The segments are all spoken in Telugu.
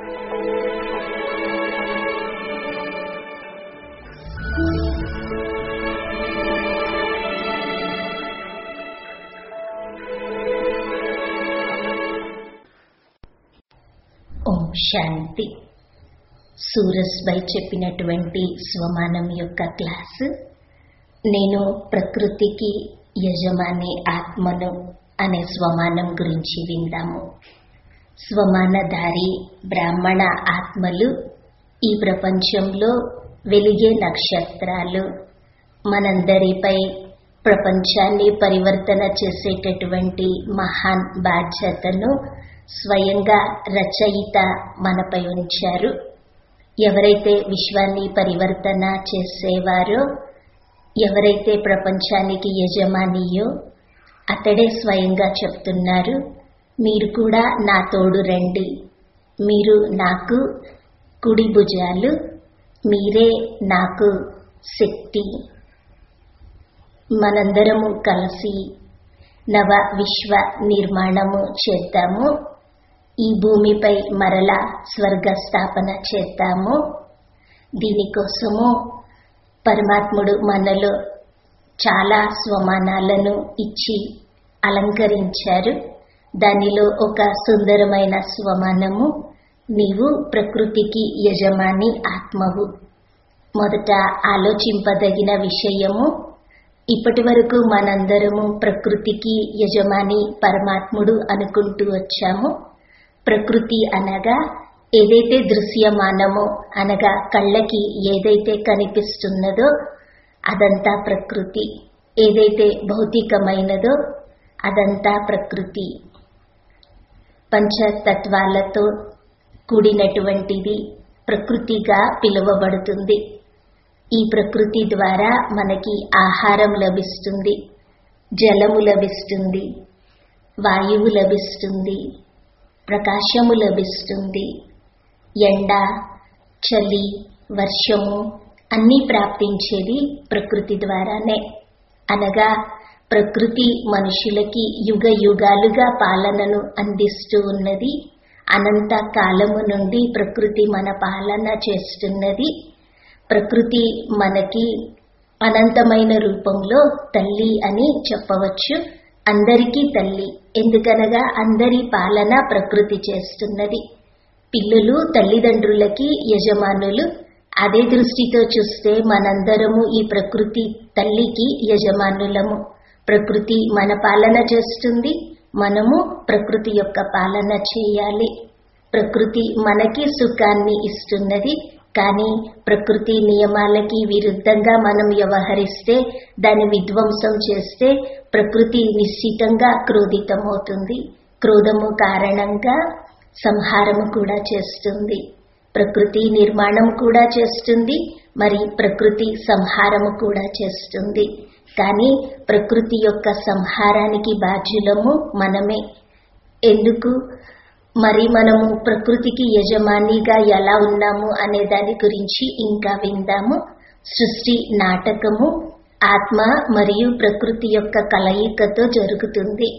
ఓం శాంతి సూరస్బై చెప్పినటువంటి స్వమానం యొక్క క్లాసు నేను ప్రకృతికి యజమాని ఆత్మను అనే స్వమానం గురించి విందాము స్వమానధారి బ్రాహ్మణ ఆత్మలు ఈ ప్రపంచంలో వెలిగే నక్షత్రాలు మనందరిపై ప్రపంచాన్ని పరివర్తన చేసేటటువంటి మహాన్ బాధ్యతను స్వయంగా రచయిత మనపై ఉంచారు ఎవరైతే విశ్వాన్ని పరివర్తన చేసేవారో ఎవరైతే ప్రపంచానికి యజమానియో అతడే స్వయంగా చెప్తున్నారు మీరు కూడా నా తోడు రండి మీరు నాకు కుడి భుజాలు మీరే నాకు శక్తి మనందరము కలిసి నవ విశ్వ నిర్మాణము చేద్దాము ఈ భూమిపై మరలా స్వర్గ స్థాపన చేద్దాము దీనికోసము పరమాత్ముడు మనలో చాలా స్వమానాలను ఇచ్చి అలంకరించారు దానిలో ఒక సుందరమైన స్వమానము నీవు ప్రకృతికి యజమాని ఆత్మవు మొదట ఆలోచింపదగిన విషయము ఇప్పటి వరకు మనందరము ప్రకృతికి యజమాని పరమాత్ముడు అనుకుంటూ వచ్చాము ప్రకృతి అనగా ఏదైతే దృశ్యమానమో అనగా కళ్ళకి ఏదైతే కనిపిస్తున్నదో అదంతా ప్రకృతి ఏదైతే భౌతికమైనదో అదంతా ప్రకృతి పంచతత్వాలతో కూడినటువంటిది ప్రకృతిగా పిలువబడుతుంది ఈ ప్రకృతి ద్వారా మనకి ఆహారం లభిస్తుంది జలము లభిస్తుంది వాయువు లభిస్తుంది ప్రకాశము లభిస్తుంది ఎండ చలి వర్షము అన్నీ ప్రాప్తించేది ప్రకృతి ద్వారానే అనగా ప్రకృతి మనుషులకి యుగ యుగాలుగా పాలనను అందిస్తూ ఉన్నది అనంత కాలము నుండి ప్రకృతి మన పాలన చేస్తున్నది ప్రకృతి మనకి అనంతమైన రూపంలో తల్లి అని చెప్పవచ్చు అందరికీ తల్లి ఎందుకనగా అందరి పాలన ప్రకృతి చేస్తున్నది పిల్లలు తల్లిదండ్రులకి యజమానులు అదే దృష్టితో చూస్తే మనందరము ఈ ప్రకృతి తల్లికి యజమానులము ప్రకృతి మన పాలన చేస్తుంది మనము ప్రకృతి యొక్క పాలన చేయాలి ప్రకృతి మనకి సుఖాన్ని ఇస్తున్నది కానీ ప్రకృతి నియమాలకి విరుద్ధంగా మనం వ్యవహరిస్తే దాన్ని విధ్వంసం చేస్తే ప్రకృతి నిశ్చితంగా క్రోధితమవుతుంది క్రోధము కారణంగా సంహారము కూడా చేస్తుంది ప్రకృతి నిర్మాణం కూడా చేస్తుంది మరి ప్రకృతి సంహారము కూడా చేస్తుంది కానీ ప్రకృతి యొక్క సంహారానికి బాధ్యులము మనమే ఎందుకు మరి మనము ప్రకృతికి యజమానిగా ఎలా ఉన్నాము అనే దాని గురించి ఇంకా విందాము సృష్టి నాటకము ఆత్మ మరియు ప్రకృతి యొక్క కలయికతో జరుగుతుంది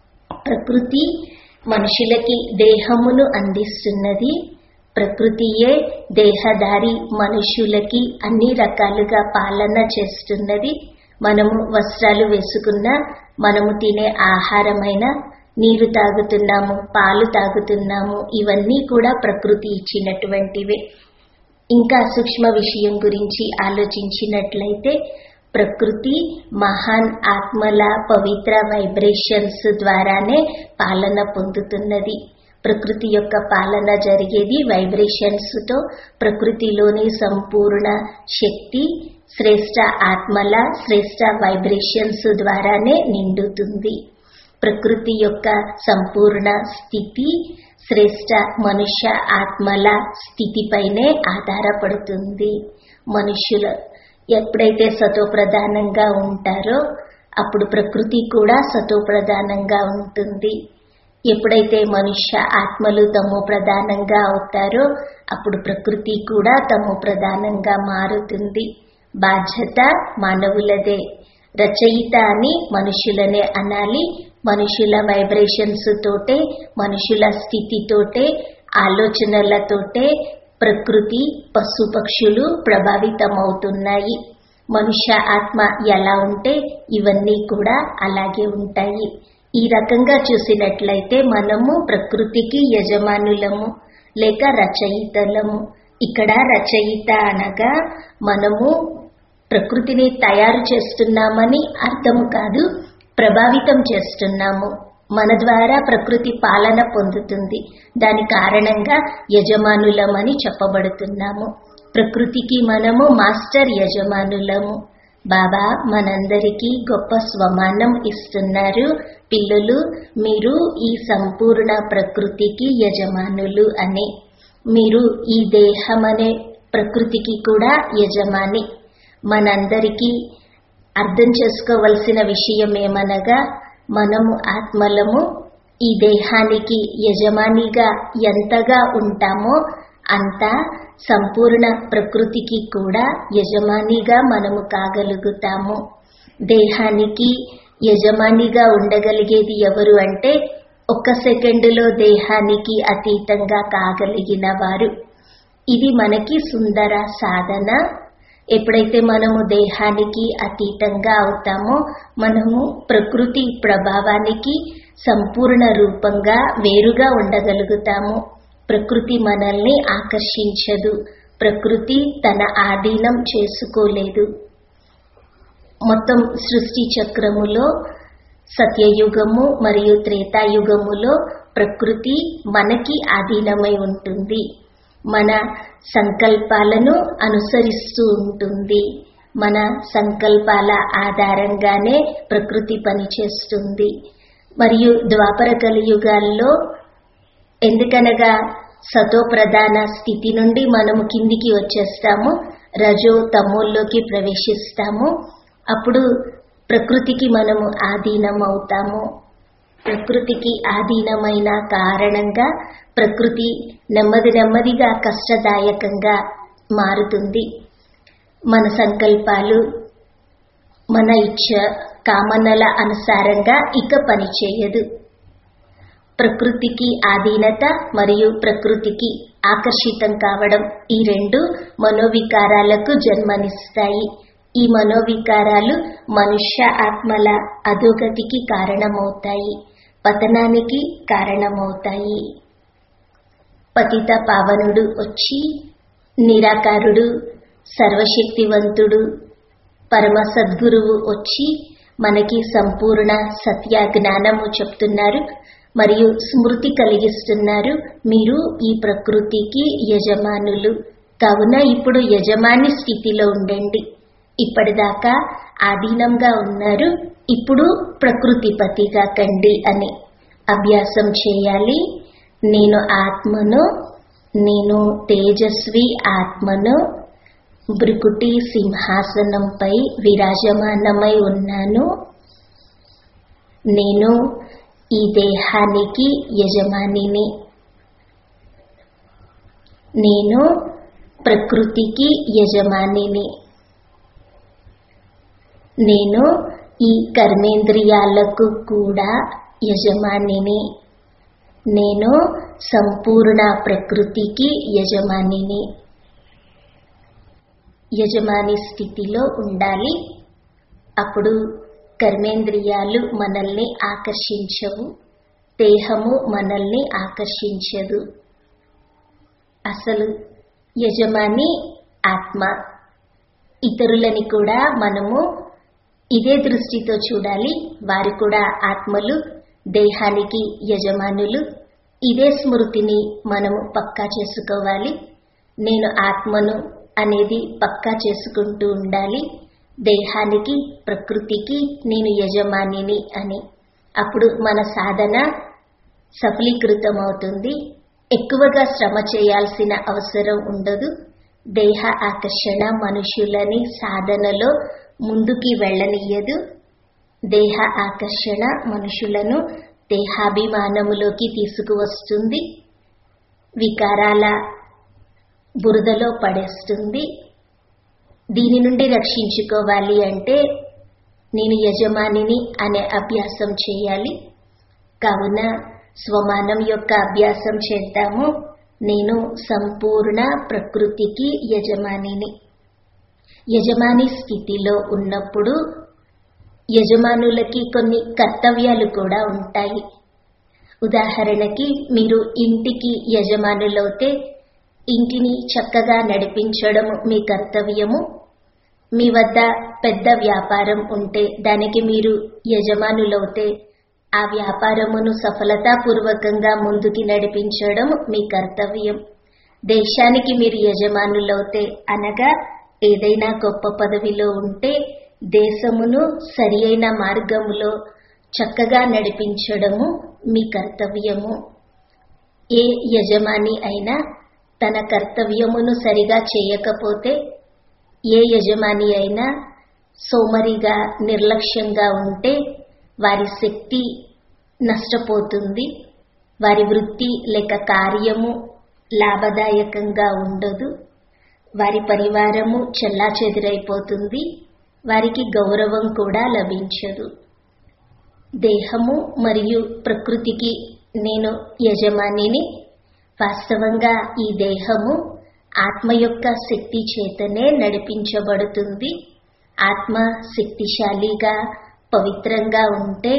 ప్రకృతి మనుషులకి దేహమును అందిస్తున్నది ప్రకృతియే దేహదారి మనుషులకి అన్ని రకాలుగా పాలన చేస్తున్నది మనము వస్త్రాలు వేసుకున్నా మనము తినే ఆహారమైన నీరు తాగుతున్నాము పాలు తాగుతున్నాము ఇవన్నీ కూడా ప్రకృతి ఇచ్చినటువంటివే ఇంకా సూక్ష్మ విషయం గురించి ఆలోచించినట్లయితే ప్రకృతి మహాన్ ఆత్మల పవిత్ర వైబ్రేషన్స్ ద్వారానే పాలన పొందుతున్నది ప్రకృతి యొక్క పాలన జరిగేది వైబ్రేషన్స్తో ప్రకృతిలోని సంపూర్ణ శక్తి శ్రేష్ట ఆత్మల శ్రేష్ట వైబ్రేషన్స్ ద్వారానే నిండుతుంది ప్రకృతి యొక్క సంపూర్ణ స్థితి శ్రేష్ట మనుష్య ఆత్మల స్థితిపైనే ఆధారపడుతుంది మనుషుల ఎప్పుడైతే సతోప్రధానంగా ఉంటారో అప్పుడు ప్రకృతి కూడా సతోప్రధానంగా ఉంటుంది ఎప్పుడైతే మనుష్య ఆత్మలు తమో ప్రధానంగా అవుతారో అప్పుడు ప్రకృతి కూడా తమో ప్రధానంగా మారుతుంది బాధ్యత మానవులదే రచయిత అని మనుషులనే అనాలి మనుషుల వైబ్రేషన్స్ తోటే మనుషుల స్థితితోటే ఆలోచనలతోటే ప్రకృతి పశుపక్షులు ప్రభావితమవుతున్నాయి మనుష్య ఆత్మ ఎలా ఉంటే ఇవన్నీ కూడా అలాగే ఉంటాయి ఈ రకంగా చూసినట్లయితే మనము ప్రకృతికి యజమానులము లేక రచయితలము ఇక్కడ రచయిత అనగా మనము ప్రకృతిని తయారు చేస్తున్నామని అర్థము కాదు ప్రభావితం చేస్తున్నాము మన ద్వారా ప్రకృతి పాలన పొందుతుంది దాని కారణంగా యజమానులమని చెప్పబడుతున్నాము ప్రకృతికి మనము మాస్టర్ యజమానులము బాబా మనందరికీ గొప్ప స్వమానం ఇస్తున్నారు పిల్లలు మీరు ఈ సంపూర్ణ ప్రకృతికి యజమానులు అని మీరు ఈ దేహం అనే ప్రకృతికి కూడా యజమాని మనందరికీ అర్థం చేసుకోవలసిన విషయం ఏమనగా మనము ఆత్మలము ఈ దేహానికి యజమానిగా ఎంతగా ఉంటామో అంత సంపూర్ణ ప్రకృతికి కూడా యజమానిగా మనము కాగలుగుతాము దేహానికి యజమానిగా ఉండగలిగేది ఎవరు అంటే ఒక్క సెకండులో దేహానికి అతీతంగా కాగలిగిన వారు ఇది మనకి సుందర సాధన ఎప్పుడైతే మనము దేహానికి అతీతంగా అవుతామో మనము ప్రకృతి ప్రభావానికి సంపూర్ణ రూపంగా వేరుగా ఉండగలుగుతాము ప్రకృతి మనల్ని ఆకర్షించదు ప్రకృతి తన ఆధీనం చేసుకోలేదు మొత్తం సృష్టి చక్రములో సత్యయుగము మరియు త్రేతాయుగములో ప్రకృతి మనకి ఆధీనమై ఉంటుంది మన సంకల్పాలను అనుసరిస్తూ ఉంటుంది మన సంకల్పాల ఆధారంగానే ప్రకృతి పనిచేస్తుంది మరియు ద్వాపర కలియుగాల్లో ఎందుకనగా సతో ప్రధాన స్థితి నుండి మనము కిందికి వచ్చేస్తాము రజో తమోల్లోకి ప్రవేశిస్తాము అప్పుడు ప్రకృతికి మనము ఆధీనం అవుతాము ప్రకృతికి ఆధీనమైన కారణంగా ప్రకృతి నెమ్మది నెమ్మదిగా కష్టదాయకంగా మారుతుంది మన సంకల్పాలు మన ఇచ్చ కామనల అనుసారంగా ఇక పనిచేయదు ప్రకృతికి ఆధీనత మరియు ప్రకృతికి ఆకర్షితం కావడం ఈ రెండు మనోవికారాలకు జన్మనిస్తాయి ఈ మనోవికారాలు మనుష్య ఆత్మల అధోగతికి కారణమవుతాయి పతనానికి కారణమవుతాయి పతిత పావనుడు వచ్చి నిరాకారుడు సర్వశక్తివంతుడు పరమ సద్గురువు వచ్చి మనకి సంపూర్ణ సత్య జ్ఞానము చెప్తున్నారు మరియు స్మృతి కలిగిస్తున్నారు మీరు ఈ ప్రకృతికి యజమానులు కావున ఇప్పుడు యజమాని స్థితిలో ఉండండి ఇప్పటిదాకా ఆధీనంగా ఉన్నారు ఇప్పుడు ప్రకృతిపతిగా కండి అని అభ్యాసం చేయాలి నేను ఆత్మను నేను తేజస్వి ఆత్మను బ్రుకుటి సింహాసనంపై విరాజమానమై ఉన్నాను నేను ఈ దేహానికి యజమానిని నేను ప్రకృతికి యజమానిని నేను ఈ కర్మేంద్రియాలకు కూడా యజమానిని నేను సంపూర్ణ ప్రకృతికి యజమానిని యజమాని స్థితిలో ఉండాలి అప్పుడు కర్మేంద్రియాలు మనల్ని ఆకర్షించవు దేహము మనల్ని ఆకర్షించదు అసలు యజమాని ఆత్మ ఇతరులని కూడా మనము ఇదే దృష్టితో చూడాలి వారు కూడా ఆత్మలు దేహానికి యజమానులు ఇదే స్మృతిని మనము పక్కా చేసుకోవాలి నేను ఆత్మను అనేది పక్కా చేసుకుంటూ ఉండాలి దేహానికి ప్రకృతికి నేను యజమానిని అని అప్పుడు మన సాధన సఫలీకృతమవుతుంది ఎక్కువగా శ్రమ చేయాల్సిన అవసరం ఉండదు దేహ ఆకర్షణ మనుషులని సాధనలో ముందుకి వెళ్ళనియ్యదు దేహ ఆకర్షణ మనుషులను దేహాభిమానములోకి తీసుకువస్తుంది వికారాల బురదలో పడేస్తుంది దీని నుండి రక్షించుకోవాలి అంటే నేను యజమానిని అనే అభ్యాసం చేయాలి కావున స్వమానం యొక్క అభ్యాసం చేద్దాము నేను సంపూర్ణ ప్రకృతికి యజమానిని యజమాని స్థితిలో ఉన్నప్పుడు యజమానులకి కొన్ని కర్తవ్యాలు కూడా ఉంటాయి ఉదాహరణకి మీరు ఇంటికి యజమానులవుతే ఇంటిని చక్కగా నడిపించడం మీ కర్తవ్యము మీ వద్ద పెద్ద వ్యాపారం ఉంటే దానికి మీరు యజమానులవుతే ఆ వ్యాపారమును సఫలతాపూర్వకంగా ముందుకి నడిపించడం మీ కర్తవ్యం దేశానికి మీరు యజమానులవుతే అనగా ఏదైనా గొప్ప పదవిలో ఉంటే దేశమును సరి అయిన మార్గములో చక్కగా నడిపించడము మీ కర్తవ్యము ఏ యజమాని అయినా తన కర్తవ్యమును సరిగా చేయకపోతే ఏ యజమాని అయినా సోమరిగా నిర్లక్ష్యంగా ఉంటే వారి శక్తి నష్టపోతుంది వారి వృత్తి లేక కార్యము లాభదాయకంగా ఉండదు వారి పరివారము చెల్లాచెదురైపోతుంది వారికి గౌరవం కూడా లభించదు దేహము మరియు ప్రకృతికి నేను యజమానిని వాస్తవంగా ఈ దేహము ఆత్మ యొక్క శక్తి చేతనే నడిపించబడుతుంది ఆత్మ శక్తిశాలిగా పవిత్రంగా ఉంటే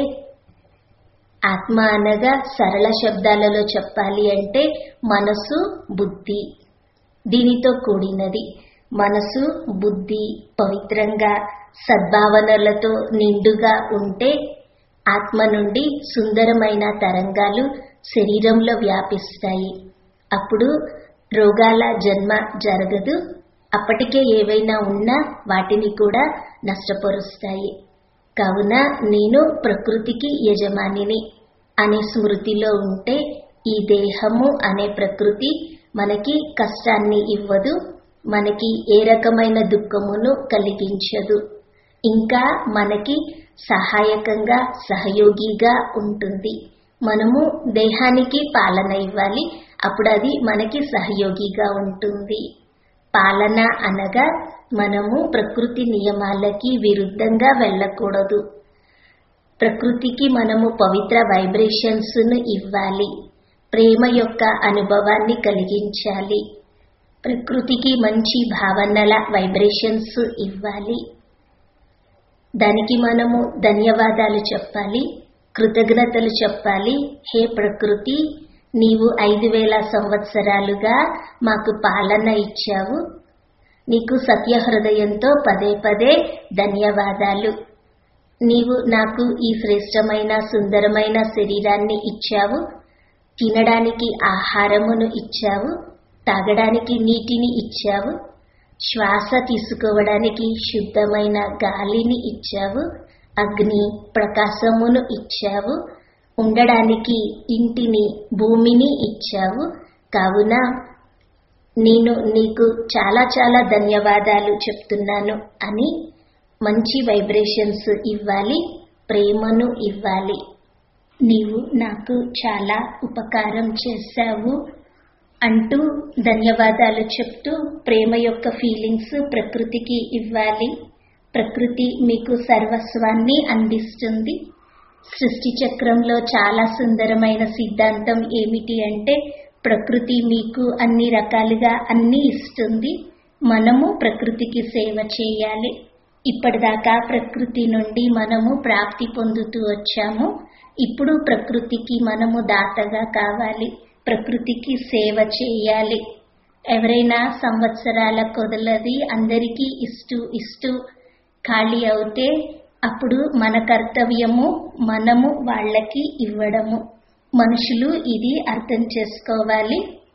ఆత్మ అనగా సరళ శబ్దాలలో చెప్పాలి అంటే మనసు బుద్ధి దీనితో కూడినది మనసు బుద్ధి పవిత్రంగా సద్భావనలతో నిండుగా ఉంటే ఆత్మ నుండి సుందరమైన తరంగాలు శరీరంలో వ్యాపిస్తాయి అప్పుడు రోగాల జన్మ జరగదు అప్పటికే ఏవైనా ఉన్నా వాటిని కూడా నష్టపరుస్తాయి కావున నేను ప్రకృతికి యజమానిని అనే స్మృతిలో ఉంటే ఈ దేహము అనే ప్రకృతి మనకి కష్టాన్ని ఇవ్వదు మనకి ఏ రకమైన దుఃఖమును కలిగించదు ఇంకా మనకి సహాయకంగా సహయోగిగా ఉంటుంది మనము దేహానికి పాలన ఇవ్వాలి అప్పుడు అది మనకి సహయోగిగా ఉంటుంది పాలన అనగా మనము ప్రకృతి నియమాలకి విరుద్ధంగా వెళ్ళకూడదు ప్రకృతికి మనము పవిత్ర వైబ్రేషన్స్ ను ఇవ్వాలి ప్రేమ యొక్క అనుభవాన్ని కలిగించాలి ప్రకృతికి మంచి భావనల వైబ్రేషన్స్ ఇవ్వాలి దానికి మనము ధన్యవాదాలు చెప్పాలి కృతజ్ఞతలు చెప్పాలి హే ప్రకృతి నీవు ఐదు వేల సంవత్సరాలుగా మాకు పాలన ఇచ్చావు నీకు సత్య హృదయంతో పదే పదే ధన్యవాదాలు నీవు నాకు ఈ శ్రేష్టమైన సుందరమైన శరీరాన్ని ఇచ్చావు తినడానికి ఆహారమును ఇచ్చావు తాగడానికి నీటిని ఇచ్చావు శ్వాస తీసుకోవడానికి శుద్ధమైన గాలిని ఇచ్చావు అగ్ని ప్రకాశమును ఇచ్చావు ఉండడానికి ఇంటిని భూమిని ఇచ్చావు కావున నేను నీకు చాలా చాలా ధన్యవాదాలు చెప్తున్నాను అని మంచి వైబ్రేషన్స్ ఇవ్వాలి ప్రేమను ఇవ్వాలి నీవు నాకు చాలా ఉపకారం చేశావు అంటూ ధన్యవాదాలు చెప్తూ ప్రేమ యొక్క ఫీలింగ్స్ ప్రకృతికి ఇవ్వాలి ప్రకృతి మీకు సర్వస్వాన్ని అందిస్తుంది సృష్టి చక్రంలో చాలా సుందరమైన సిద్ధాంతం ఏమిటి అంటే ప్రకృతి మీకు అన్ని రకాలుగా అన్ని ఇస్తుంది మనము ప్రకృతికి సేవ చేయాలి ఇప్పటిదాకా ప్రకృతి నుండి మనము ప్రాప్తి పొందుతూ వచ్చాము ఇప్పుడు ప్రకృతికి మనము దాతగా కావాలి ప్రకృతికి సేవ చేయాలి ఎవరైనా సంవత్సరాల కొదలది అందరికీ ఇస్తూ ఇస్తూ ఖాళీ అవుతే అప్పుడు మన కర్తవ్యము మనము వాళ్ళకి ఇవ్వడము మనుషులు ఇది అర్థం చేసుకోవాలి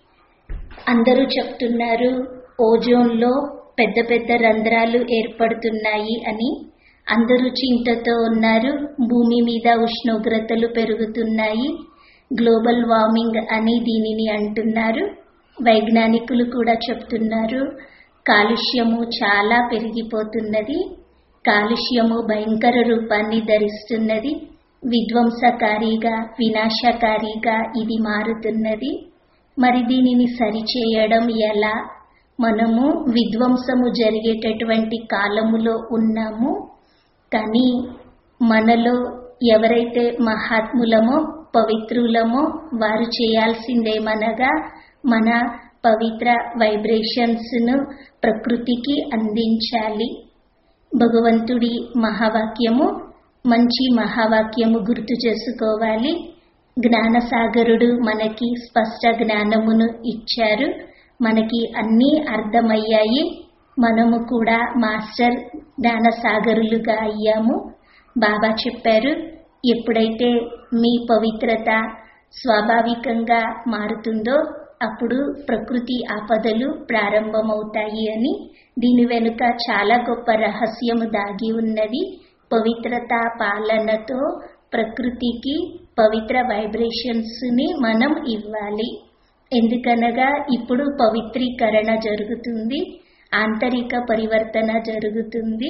అందరూ చెప్తున్నారు ఓజోన్లో పెద్ద పెద్ద రంధ్రాలు ఏర్పడుతున్నాయి అని అందరూ చింతతో ఉన్నారు భూమి మీద ఉష్ణోగ్రతలు పెరుగుతున్నాయి గ్లోబల్ వార్మింగ్ అని దీనిని అంటున్నారు వైజ్ఞానికులు కూడా చెప్తున్నారు కాలుష్యము చాలా పెరిగిపోతున్నది కాలుష్యము భయంకర రూపాన్ని ధరిస్తున్నది విధ్వంసకారిగా వినాశకారిగా ఇది మారుతున్నది మరి దీనిని సరిచేయడం ఎలా మనము విధ్వంసము జరిగేటటువంటి కాలములో ఉన్నాము కానీ మనలో ఎవరైతే మహాత్ములమో పవిత్రులమో వారు చేయాల్సిందేమనగా మన పవిత్ర వైబ్రేషన్స్ ను ప్రకృతికి అందించాలి భగవంతుడి మహావాక్యము మంచి మహావాక్యము గుర్తు చేసుకోవాలి జ్ఞానసాగరుడు మనకి స్పష్ట జ్ఞానమును ఇచ్చారు మనకి అన్నీ అర్థమయ్యాయి మనము కూడా మాస్టర్ జ్ఞానసాగరులుగా అయ్యాము బాబా చెప్పారు ఎప్పుడైతే మీ పవిత్రత స్వాభావికంగా మారుతుందో అప్పుడు ప్రకృతి ఆపదలు ప్రారంభమవుతాయి అని దీని వెనుక చాలా గొప్ప రహస్యము దాగి ఉన్నది పవిత్రత పాలనతో ప్రకృతికి పవిత్ర వైబ్రేషన్స్ ని మనం ఇవ్వాలి ఎందుకనగా ఇప్పుడు పవిత్రీకరణ జరుగుతుంది ఆంతరిక పరివర్తన జరుగుతుంది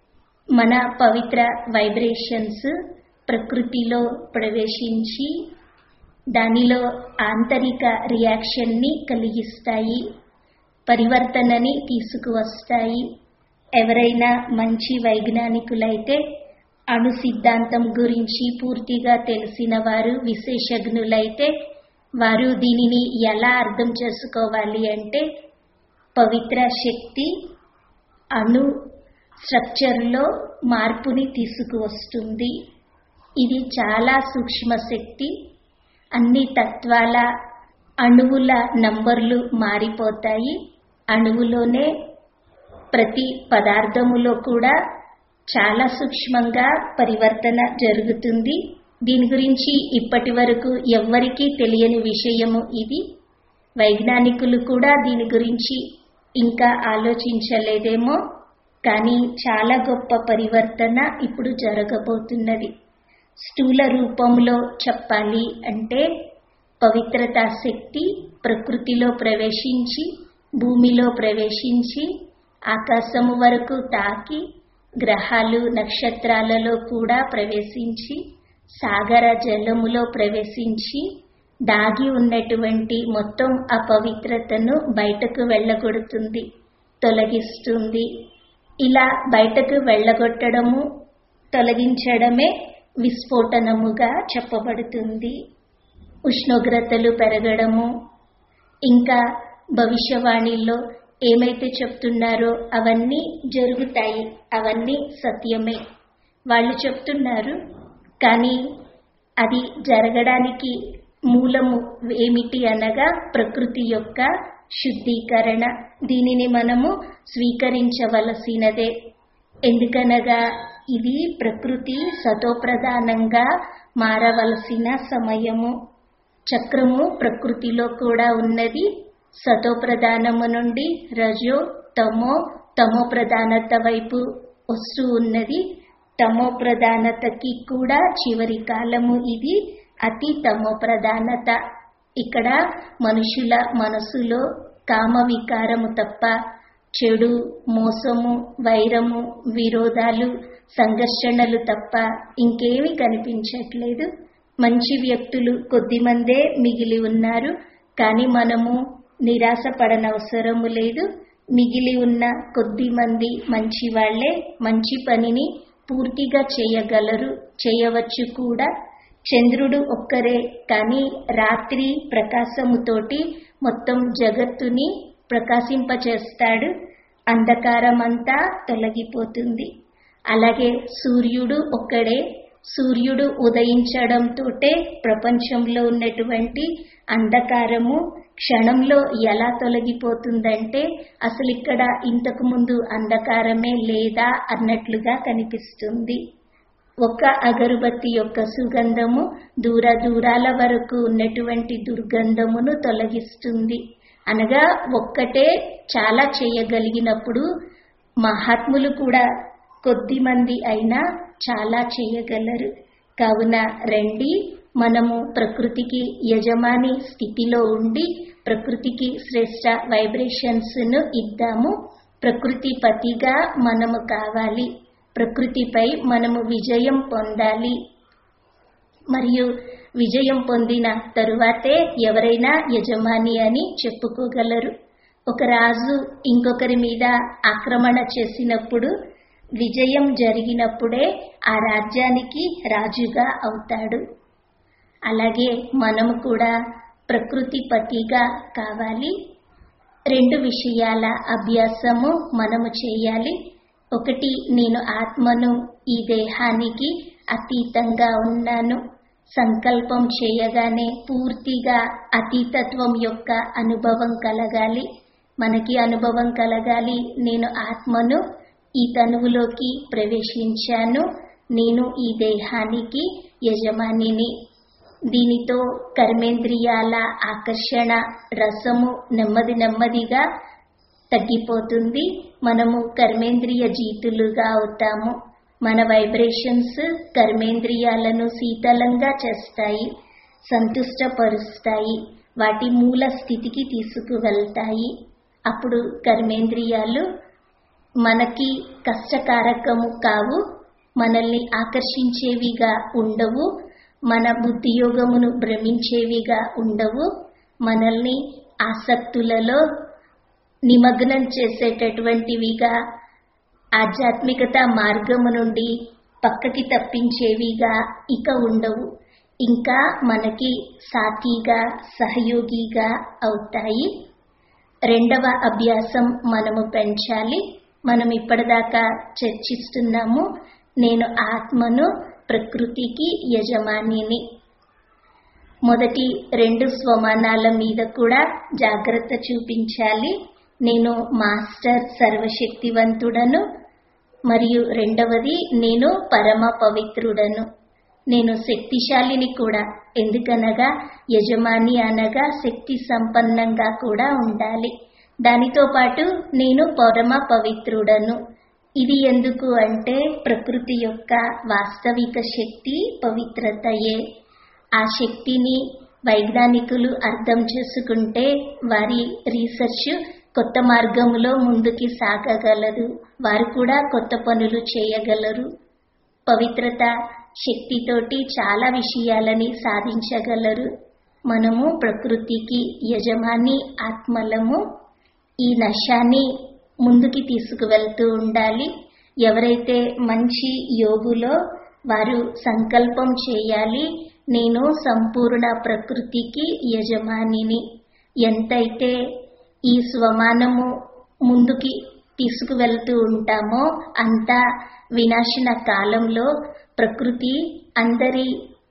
మన పవిత్ర వైబ్రేషన్స్ ప్రకృతిలో ప్రవేశించి దానిలో ఆంతరిక రియాక్షన్ని కలిగిస్తాయి పరివర్తనని తీసుకువస్తాయి ఎవరైనా మంచి వైజ్ఞానికులైతే అణు సిద్ధాంతం గురించి పూర్తిగా తెలిసిన వారు విశేషజ్ఞులైతే వారు దీనిని ఎలా అర్థం చేసుకోవాలి అంటే పవిత్ర శక్తి అణు స్ట్రక్చర్లో మార్పుని తీసుకువస్తుంది ఇది చాలా సూక్ష్మ శక్తి అన్ని తత్వాల అణువుల నంబర్లు మారిపోతాయి అణువులోనే ప్రతి పదార్థములో కూడా చాలా సూక్ష్మంగా పరివర్తన జరుగుతుంది దీని గురించి ఇప్పటి వరకు ఎవ్వరికీ తెలియని విషయము ఇది వైజ్ఞానికులు కూడా దీని గురించి ఇంకా ఆలోచించలేదేమో కానీ చాలా గొప్ప పరివర్తన ఇప్పుడు జరగబోతున్నది స్థూల రూపంలో చెప్పాలి అంటే పవిత్రత శక్తి ప్రకృతిలో ప్రవేశించి భూమిలో ప్రవేశించి ఆకాశము వరకు తాకి గ్రహాలు నక్షత్రాలలో కూడా ప్రవేశించి సాగర జలములో ప్రవేశించి దాగి ఉన్నటువంటి మొత్తం అపవిత్రతను బయటకు వెళ్ళగొడుతుంది తొలగిస్తుంది ఇలా బయటకు వెళ్ళగొట్టడము తొలగించడమే విస్ఫోటనముగా చెప్పబడుతుంది ఉష్ణోగ్రతలు పెరగడము ఇంకా భవిష్యవాణిలో ఏమైతే చెప్తున్నారో అవన్నీ జరుగుతాయి అవన్నీ సత్యమే వాళ్ళు చెప్తున్నారు కానీ అది జరగడానికి మూలము ఏమిటి అనగా ప్రకృతి యొక్క శుద్ధీకరణ దీనిని మనము స్వీకరించవలసినదే ఎందుకనగా ఇది ప్రకృతి సతోప్రధానంగా మారవలసిన సమయము చక్రము ప్రకృతిలో కూడా ఉన్నది సతోప్రధానము నుండి రజో తమో తమో ప్రధానత వైపు వస్తూ ఉన్నది తమో ప్రధానతకి కూడా చివరి కాలము ఇది అతి తమో ప్రధానత ఇక్కడ మనుషుల మనసులో కామ వికారము తప్ప చెడు మోసము వైరము విరోధాలు సంఘర్షణలు తప్ప ఇంకేమీ కనిపించట్లేదు మంచి వ్యక్తులు కొద్దిమందే మిగిలి ఉన్నారు కానీ మనము నిరాశ పడనవసరము లేదు మిగిలి ఉన్న కొద్ది మంది మంచి వాళ్లే మంచి పనిని పూర్తిగా చేయగలరు చేయవచ్చు కూడా చంద్రుడు ఒక్కరే కానీ రాత్రి ప్రకాశముతోటి మొత్తం జగత్తుని ప్రకాశింపచేస్తాడు అంధకారమంతా తొలగిపోతుంది అలాగే సూర్యుడు ఒక్కడే సూర్యుడు ఉదయించడంతోటే ప్రపంచంలో ఉన్నటువంటి అంధకారము క్షణంలో ఎలా తొలగిపోతుందంటే అసలు ఇక్కడ ఇంతకు ముందు అంధకారమే లేదా అన్నట్లుగా కనిపిస్తుంది ఒక అగరుబత్తి యొక్క సుగంధము దూర దూరాల వరకు ఉన్నటువంటి దుర్గంధమును తొలగిస్తుంది అనగా ఒక్కటే చాలా చేయగలిగినప్పుడు మహాత్ములు కూడా కొద్ది మంది అయినా చాలా చేయగలరు కావున రండి మనము ప్రకృతికి యజమాని స్థితిలో ఉండి ప్రకృతికి శ్రేష్ట వైబ్రేషన్స్ ను ఇద్దాము ప్రకృతి పతిగా మనము కావాలి ప్రకృతిపై మనము విజయం పొందాలి మరియు విజయం పొందిన తరువాతే ఎవరైనా యజమాని అని చెప్పుకోగలరు ఒక రాజు ఇంకొకరి మీద ఆక్రమణ చేసినప్పుడు విజయం జరిగినప్పుడే ఆ రాజ్యానికి రాజుగా అవుతాడు అలాగే మనము కూడా ప్రకృతిపతిగా కావాలి రెండు విషయాల అభ్యాసము మనము చేయాలి ఒకటి నేను ఆత్మను ఈ దేహానికి అతీతంగా ఉన్నాను సంకల్పం చేయగానే పూర్తిగా అతీతత్వం యొక్క అనుభవం కలగాలి మనకి అనుభవం కలగాలి నేను ఆత్మను ఈ తనువులోకి ప్రవేశించాను నేను ఈ దేహానికి యజమానిని దీనితో కర్మేంద్రియాల ఆకర్షణ రసము నెమ్మది నెమ్మదిగా తగ్గిపోతుంది మనము కర్మేంద్రియ జీతులుగా అవుతాము మన వైబ్రేషన్స్ కర్మేంద్రియాలను శీతలంగా చేస్తాయి సంతుష్టపరుస్తాయి వాటి మూల స్థితికి తీసుకువెళ్తాయి అప్పుడు కర్మేంద్రియాలు మనకి కష్టకారకము కావు మనల్ని ఆకర్షించేవిగా ఉండవు మన బుద్ధియోగమును భ్రమించేవిగా ఉండవు మనల్ని ఆసక్తులలో నిమగ్నం చేసేటటువంటివిగా ఆధ్యాత్మికత మార్గము నుండి పక్కకి తప్పించేవిగా ఇక ఉండవు ఇంకా మనకి సాథీగా సహయోగిగా అవుతాయి రెండవ అభ్యాసం మనము పెంచాలి మనం ఇప్పటిదాకా చర్చిస్తున్నాము నేను ఆత్మను ప్రకృతికి యజమానిని మొదటి రెండు స్వమానాల మీద కూడా జాగ్రత్త చూపించాలి నేను మాస్టర్ సర్వశక్తివంతుడను మరియు రెండవది నేను పరమ పవిత్రుడను నేను శక్తిశాలిని కూడా ఎందుకనగా యజమాని అనగా శక్తి సంపన్నంగా కూడా ఉండాలి దానితో పాటు నేను పరమ పవిత్రుడను ఇది ఎందుకు అంటే ప్రకృతి యొక్క వాస్తవిక శక్తి పవిత్రతయే ఆ శక్తిని వైజ్ఞానికులు అర్థం చేసుకుంటే వారి రీసెర్చ్ కొత్త మార్గంలో ముందుకి సాగగలరు వారు కూడా కొత్త పనులు చేయగలరు పవిత్రత శక్తితోటి చాలా విషయాలని సాధించగలరు మనము ప్రకృతికి యజమాని ఆత్మలము ఈ నశాన్ని ముందుకి తీసుకువెళ్తూ ఉండాలి ఎవరైతే మంచి యోగులో వారు సంకల్పం చేయాలి నేను సంపూర్ణ ప్రకృతికి యజమానిని ఎంతైతే ఈ స్వమానము ముందుకి తీసుకువెళ్తూ ఉంటామో అంతా వినాశన కాలంలో ప్రకృతి అందరి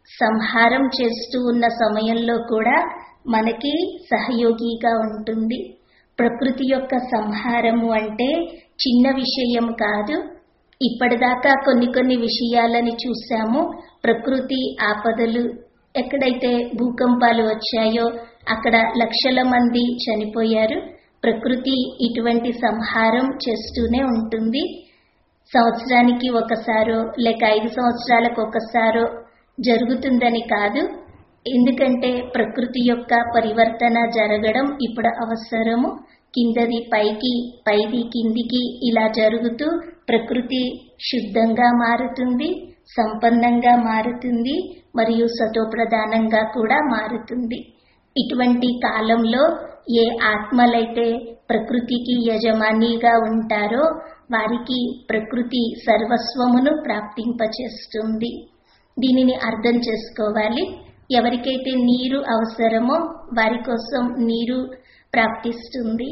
సంహారం చేస్తూ ఉన్న సమయంలో కూడా మనకి సహయోగిగా ఉంటుంది ప్రకృతి యొక్క సంహారము అంటే చిన్న విషయం కాదు ఇప్పటిదాకా కొన్ని కొన్ని విషయాలని చూసాము ప్రకృతి ఆపదలు ఎక్కడైతే భూకంపాలు వచ్చాయో అక్కడ లక్షల మంది చనిపోయారు ప్రకృతి ఇటువంటి సంహారం చేస్తూనే ఉంటుంది సంవత్సరానికి ఒకసారో లేక ఐదు సంవత్సరాలకు ఒకసారో జరుగుతుందని కాదు ఎందుకంటే ప్రకృతి యొక్క పరివర్తన జరగడం ఇప్పుడు అవసరము కిందది పైకి పైది కిందికి ఇలా జరుగుతూ ప్రకృతి శుద్ధంగా మారుతుంది సంపన్నంగా మారుతుంది మరియు సతోప్రధానంగా కూడా మారుతుంది ఇటువంటి కాలంలో ఏ ఆత్మలైతే ప్రకృతికి యజమానిగా ఉంటారో వారికి ప్రకృతి సర్వస్వమును ప్రాప్తింపచేస్తుంది దీనిని అర్థం చేసుకోవాలి ఎవరికైతే నీరు అవసరమో వారి కోసం నీరు ప్రాప్తిస్తుంది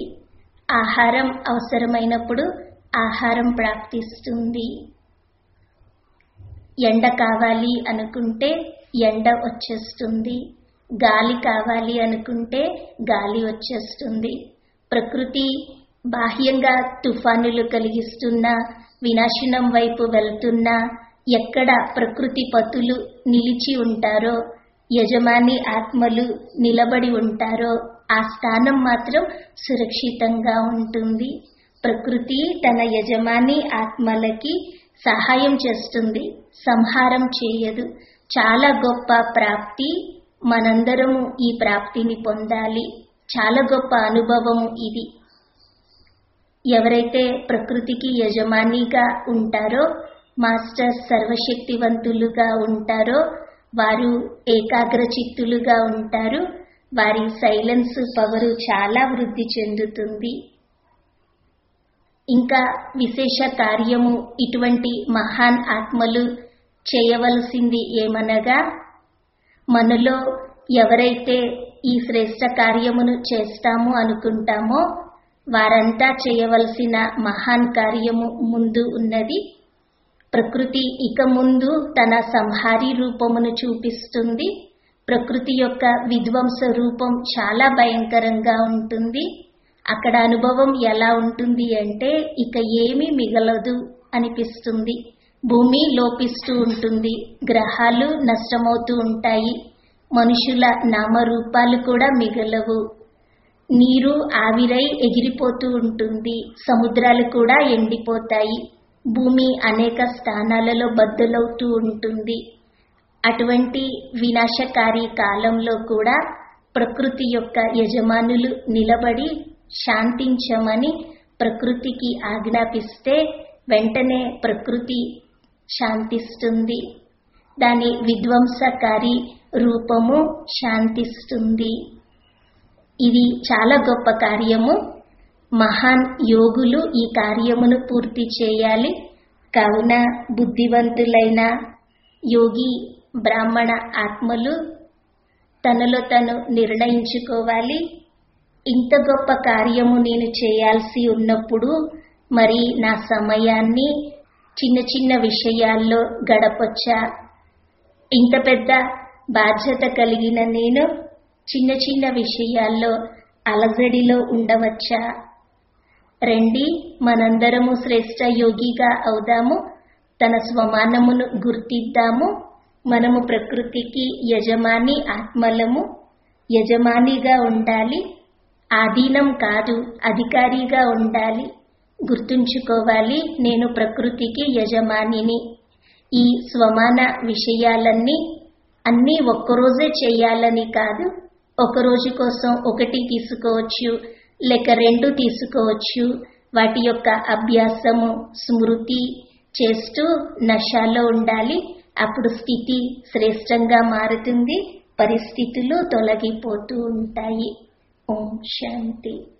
ఆహారం అవసరమైనప్పుడు ఆహారం ప్రాప్తిస్తుంది ఎండ కావాలి అనుకుంటే ఎండ వచ్చేస్తుంది గాలి కావాలి అనుకుంటే గాలి వచ్చేస్తుంది ప్రకృతి బాహ్యంగా తుఫానులు కలిగిస్తున్న వినాశనం వైపు వెళ్తున్న ఎక్కడ ప్రకృతి పతులు నిలిచి ఉంటారో యజమాని ఆత్మలు నిలబడి ఉంటారో ఆ స్థానం మాత్రం సురక్షితంగా ఉంటుంది ప్రకృతి తన యజమాని ఆత్మలకి సహాయం చేస్తుంది సంహారం చేయదు చాలా గొప్ప ప్రాప్తి మనందరము ఈ ప్రాప్తిని పొందాలి చాలా గొప్ప అనుభవము ఇది ఎవరైతే ప్రకృతికి యజమానిగా ఉంటారో మాస్టర్ సర్వశక్తివంతులుగా ఉంటారో వారు ఏకాగ్రచిత్తులుగా ఉంటారు వారి సైలెన్స్ పవరు చాలా వృద్ధి చెందుతుంది ఇంకా విశేష కార్యము ఇటువంటి మహాన్ ఆత్మలు చేయవలసింది ఏమనగా మనలో ఎవరైతే ఈ శ్రేష్ట కార్యమును చేస్తాము అనుకుంటామో వారంతా చేయవలసిన మహాన్ కార్యము ముందు ఉన్నది ప్రకృతి ఇక ముందు తన సంహారి రూపమును చూపిస్తుంది ప్రకృతి యొక్క విధ్వంస రూపం చాలా భయంకరంగా ఉంటుంది అక్కడ అనుభవం ఎలా ఉంటుంది అంటే ఇక ఏమీ మిగలదు అనిపిస్తుంది భూమి లోపిస్తూ ఉంటుంది గ్రహాలు నష్టమవుతూ ఉంటాయి మనుషుల నామరూపాలు కూడా మిగలవు నీరు ఆవిరై ఎగిరిపోతూ ఉంటుంది సముద్రాలు కూడా ఎండిపోతాయి భూమి అనేక స్థానాలలో బద్దలవుతూ ఉంటుంది అటువంటి వినాశకారి కాలంలో కూడా ప్రకృతి యొక్క యజమానులు నిలబడి శాంతించమని ప్రకృతికి ఆజ్ఞాపిస్తే వెంటనే ప్రకృతి శాంతిస్తుంది దాని విధ్వంసకారి రూపము శాంతిస్తుంది ఇది చాలా గొప్ప కార్యము మహాన్ యోగులు ఈ కార్యమును పూర్తి చేయాలి కావున బుద్ధివంతులైన యోగి బ్రాహ్మణ ఆత్మలు తనలో తను నిర్ణయించుకోవాలి ఇంత గొప్ప కార్యము నేను చేయాల్సి ఉన్నప్పుడు మరి నా సమయాన్ని చిన్న చిన్న విషయాల్లో గడపొచ్చా ఇంత పెద్ద బాధ్యత కలిగిన నేను చిన్న చిన్న విషయాల్లో అలజడిలో ఉండవచ్చా రండి మనందరము శ్రేష్ట యోగిగా అవుదాము తన స్వమానమును గుర్తిద్దాము మనము ప్రకృతికి యజమాని ఆత్మలము యజమానిగా ఉండాలి ఆధీనం కాదు అధికారిగా ఉండాలి గుర్తుంచుకోవాలి నేను ప్రకృతికి యజమానిని ఈ స్వమాన విషయాలన్నీ అన్నీ ఒక్కరోజే చేయాలని కాదు ఒక రోజు కోసం ఒకటి తీసుకోవచ్చు లేక రెండు తీసుకోవచ్చు వాటి యొక్క అభ్యాసము స్మృతి చేస్తూ నశాలో ఉండాలి అప్పుడు స్థితి శ్రేష్టంగా మారుతుంది పరిస్థితులు తొలగిపోతూ ఉంటాయి ఓం శాంతి